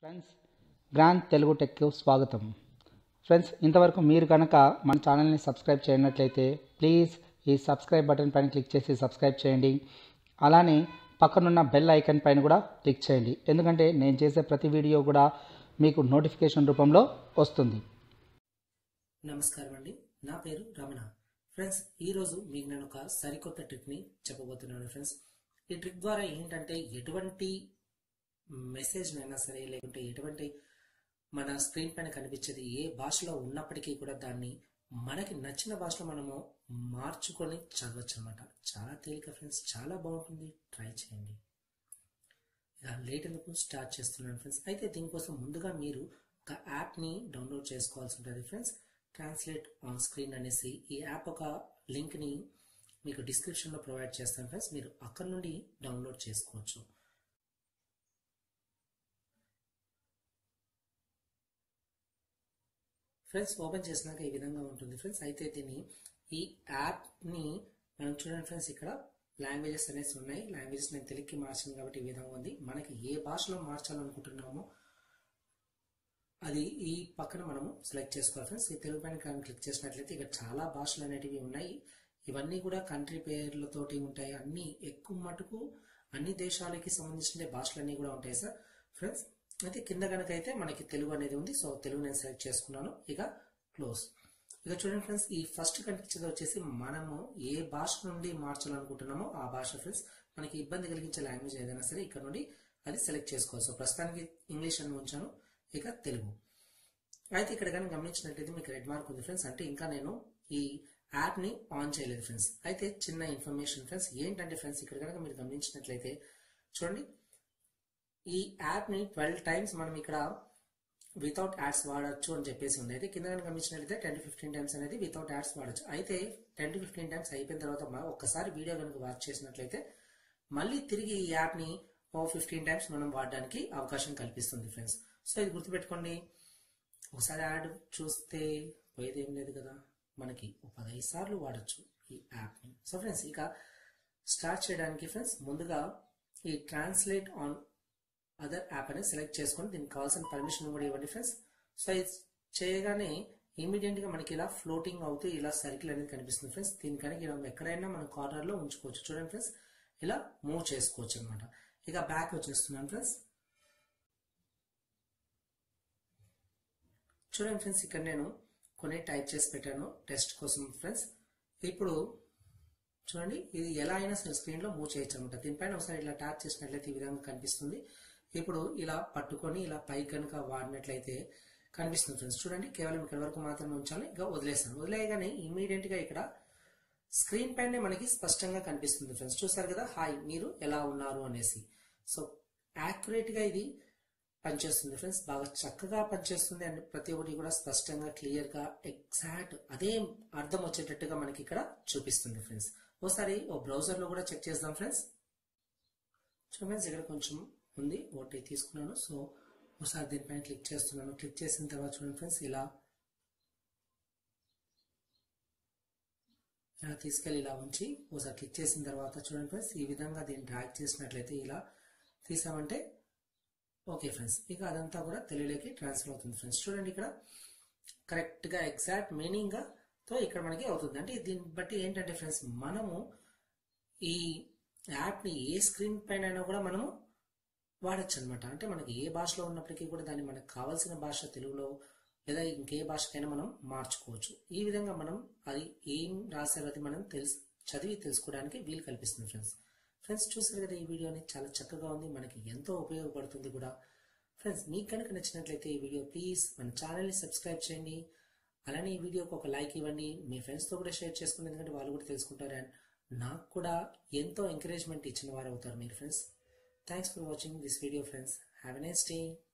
friends grand Telugu టెక్కు స్వాగతం friends ఇంతవరకు మీరు కనుక మన ఛానల్ని సబ్స్క్రైబ్ చేయనట్లయితే ప్లీజ్ ఈ సబ్స్క్రైబ్ బటన్ పైన క్లిక్ చేసి సబ్స్క్రైబ్ చేయండి అలానే పక్కనున్న బెల్ ఐకాన్ పైన కూడా క్లిక్ చేయండి ఎందుకంటే నేను చేసే ప్రతి వీడియో కూడా మీకు నోటిఫికేషన్ రూపంలో వస్తుంది నమస్కారం అండి నా పేరు రమణ ఫ్రెండ్స్ ఈరోజు మీకు నేను ఒక సరికొత్త ట్రిక్ని చెప్పబోతున్నాను ఫ్రెండ్స్ ఈ ట్రిక్ ద్వారా ఏంటంటే ఎటువంటి మెసేజ్ అయినా సరే లేకుంటే ఎటువంటి మన స్క్రీన్ పైన కనిపించేది ఏ భాషలో ఉన్నప్పటికీ కూడా దాన్ని మనకి నచ్చిన భాషలో మనము మార్చుకొని చదవచ్చు అనమాట చాలా తేలిక ఫ్రెండ్స్ చాలా బాగుంటుంది ట్రై చేయండి ఇక లేట్ ఎందుకు స్టార్ట్ చేస్తున్నాను ఫ్రెండ్స్ అయితే దీనికోసం ముందుగా మీరు ఒక యాప్ని డౌన్లోడ్ చేసుకోవాల్సి ఉంటుంది ఫ్రెండ్స్ ట్రాన్స్లేట్ ఆన్ స్క్రీన్ అనేసి ఈ యాప్ ఒక లింక్ని మీకు డిస్క్రిప్షన్లో ప్రొవైడ్ చేస్తాను ఫ్రెండ్స్ మీరు అక్కడ నుండి డౌన్లోడ్ చేసుకోవచ్చు ఫ్రెండ్స్ ఓపెన్ చేసినాక ఈ విధంగా ఉంటుంది ఫ్రెండ్స్ అయితే దీన్ని ఈ యాప్ని మనం చూడండి ఫ్రెండ్స్ ఇక్కడ లాంగ్వేజెస్ అనేసి ఉన్నాయి లాంగ్వేజెస్ నేను తెలుగుకి మార్చాను కాబట్టి ఈ విధంగా ఉంది మనకి ఏ భాషలో మార్చాలనుకుంటున్నామో అది ఈ పక్కన మనము సెలెక్ట్ చేసుకోవాలి ఫ్రెండ్స్ ఈ తెలుగు పైన కానీ క్లిక్ చేసినట్లయితే ఇక్కడ చాలా భాషలు అనేటివి ఉన్నాయి ఇవన్నీ కూడా కంట్రీ పేర్లతోటి ఉంటాయి అన్ని ఎక్కువ మటుకు అన్ని దేశాలకి సంబంధించిన భాషలన్నీ కూడా ఉంటాయి సార్ ఫ్రెండ్స్ అయితే కింద కనుక అయితే మనకి తెలుగు అనేది ఉంది సో తెలుగు నేను సెలెక్ట్ చేసుకున్నాను ఇక క్లోజ్ ఇక చూడండి ఫ్రెండ్స్ ఈ ఫస్ట్ కనిపించేది వచ్చేసి మనము ఏ భాష నుండి మార్చాలనుకుంటున్నామో ఆ భాష ఫ్రెండ్స్ మనకి ఇబ్బంది కలిగించే లాంగ్వేజ్ ఏదైనా సరే ఇక్కడ నుండి అది సెలెక్ట్ చేసుకోవాలి సో ప్రస్తుతానికి ఇంగ్లీష్ అని ఉంచాను ఇక తెలుగు అయితే ఇక్కడ కానీ గమనించినట్లయితే మీకు రెడ్ మార్క్ ఉంది ఫ్రెండ్స్ అంటే ఇంకా నేను ఈ యాప్ని ఆన్ చేయలేదు ఫ్రెండ్స్ అయితే చిన్న ఇన్ఫర్మేషన్ ఫ్రెండ్స్ ఏంటంటే ఫ్రెండ్స్ ఇక్కడ కనుక మీరు గమనించినట్లయితే చూడండి ఈ యాప్ని ట్వెల్వ్ టైమ్స్ మనం ఇక్కడ వితౌట్ యాడ్స్ వాడచ్చు అని చెప్పేసి ఉంది అయితే కింద కనుక గమనించినట్లయితే టెన్ టు ఫిఫ్టీన్ టైమ్స్ అనేది వితౌట్ యాడ్స్ వాడచ్చు అయితే టెన్ టు ఫిఫ్టీన్ టైమ్స్ అయిపోయిన తర్వాత మనం ఒక్కసారి వీడియో కనుక వాచ్ చేసినట్లయితే మళ్ళీ తిరిగి ఈ యాప్ని ఓ ఫిఫ్టీన్ టైమ్స్ మనం వాడడానికి అవకాశం కల్పిస్తుంది ఫ్రెండ్స్ సో ఇది గుర్తుపెట్టుకోండి ఒకసారి యాడ్ చూస్తే పోయేది ఏం లేదు కదా మనకి ఒక పదహైదు సార్లు వాడచ్చు ఈ యాప్ని సో ఫ్రెండ్స్ ఇక స్టార్ట్ చేయడానికి ఫ్రెండ్స్ ముందుగా ఈ ట్రాన్స్లేట్ ఆన్ అదర్ యాప్ అనేది సెలెక్ట్ చేసుకొని దీనికి కావాల్సిన పర్మిషన్ కూడా ఇవ్వండి ఫ్రెండ్స్ సో ఇది చేయగానే ఇమీడియట్గా మనకి ఇలా ఫ్లోటింగ్ అవుతూ ఇలా సర్కిల్ అనేది కనిపిస్తుంది ఫ్రెండ్స్ దీనికని మనం ఎక్కడైనా మనం కార్నర్లో ఉంచుకోవచ్చు చూడండి ఫ్రెండ్స్ ఇలా మూవ్ చేసుకోవచ్చు అనమాట ఇక బ్యాక్ వచ్చేస్తున్నాను ఫ్రెండ్స్ చూడండి ఫ్రెండ్స్ ఇక్కడ నేను కొన్ని టైప్ చేసి పెట్టాను టెస్ట్ కోసం ఫ్రెండ్స్ ఇప్పుడు చూడండి ఇది ఎలా అయినా సరే స్క్రీన్లో మూవ్ చేయొచ్చు అనమాట దీనిపైన ఒకసారి ఇలా ట్యాప్ చేసినట్లయితే ఈ విధంగా కనిపిస్తుంది ఇప్పుడు ఇలా పట్టుకొని ఇలా పై కనుక వాడినట్లయితే కనిపిస్తుంది ఫ్రెండ్స్ చూడండి కేవలం ఇక్కడ వరకు మాత్రమే ఉంచాలి ఇంకా వదిలేస్తాను వదిలేయగానే ఇమీడియట్ గా ఇక్కడ స్క్రీన్ పైనే మనకి స్పష్టంగా కనిపిస్తుంది ఫ్రెండ్స్ చూసారు కదా హాయ్ మీరు ఎలా ఉన్నారు అనేసి సో యాక్యురేట్ గా ఇది పనిచేస్తుంది ఫ్రెండ్స్ బాగా చక్కగా పనిచేస్తుంది అండ్ ప్రతి ఒక్కటి కూడా స్పష్టంగా క్లియర్ గా ఎగ్జాక్ట్ అదే అర్థం వచ్చేటట్టుగా మనకి ఇక్కడ చూపిస్తుంది ఫ్రెండ్స్ ఒకసారి ఓ బ్రౌజర్ లో కూడా చెక్ చేద్దాం ఫ్రెండ్స్ సో ఫ్రెండ్స్ ఇక్కడ కొంచెం ఉంది ఒకటి తీసుకున్నాను సో ఒకసారి దీనిపైన క్లిక్ చేస్తున్నాను క్లిక్ చేసిన తర్వాత చూడండి ఫ్రెండ్స్ ఇలా ఇలా తీసుకెళ్ళి ఇలా ఉంచి ఒకసారి క్లిక్ చేసిన తర్వాత చూడండి ఫ్రెండ్స్ ఈ విధంగా దీన్ని డ్రాగ్ చేసినట్లయితే ఇలా తీసామంటే ఓకే ఫ్రెండ్స్ ఇక అదంతా కూడా తెలుగులోకి ట్రాన్స్ఫర్ అవుతుంది ఫ్రెండ్స్ చూడండి ఇక్కడ కరెక్ట్గా ఎగ్జాక్ట్ మీనింగ్గా తో ఇక్కడ మనకి అవుతుంది అంటే దీన్ని బట్టి ఏంటంటే ఫ్రెండ్స్ మనము ఈ యాప్ని ఏ స్క్రీన్ పైన అయినా కూడా మనము వాడచ్చు అనమాట అంటే మనకి ఏ భాషలో ఉన్నప్పటికీ కూడా దాన్ని మనకు కావాల్సిన భాష తెలుగులో లేదా ఇంకే భాషకైనా మనం మార్చుకోవచ్చు ఈ విధంగా మనం అది ఏం రాశారో అది మనం తెలుసు చదివి తెలుసుకోవడానికి వీలు కల్పిస్తుంది ఫ్రెండ్స్ ఫ్రెండ్స్ చూసారు కదా ఈ వీడియోని చాలా చక్కగా ఉంది మనకి ఎంతో ఉపయోగపడుతుంది కూడా ఫ్రెండ్స్ మీకు కనుక నచ్చినట్లయితే ఈ వీడియో ప్లీజ్ మన ఛానల్ని సబ్స్క్రైబ్ చేయండి అలానే ఈ వీడియోకి ఒక లైక్ ఇవ్వండి మీ ఫ్రెండ్స్తో కూడా షేర్ చేసుకోండి ఎందుకంటే వాళ్ళు కూడా తెలుసుకుంటారు అండ్ నాకు కూడా ఎంతో ఎంకరేజ్మెంట్ ఇచ్చిన వారు అవుతారు మీరు friends thanks for watching this video friends have a nice day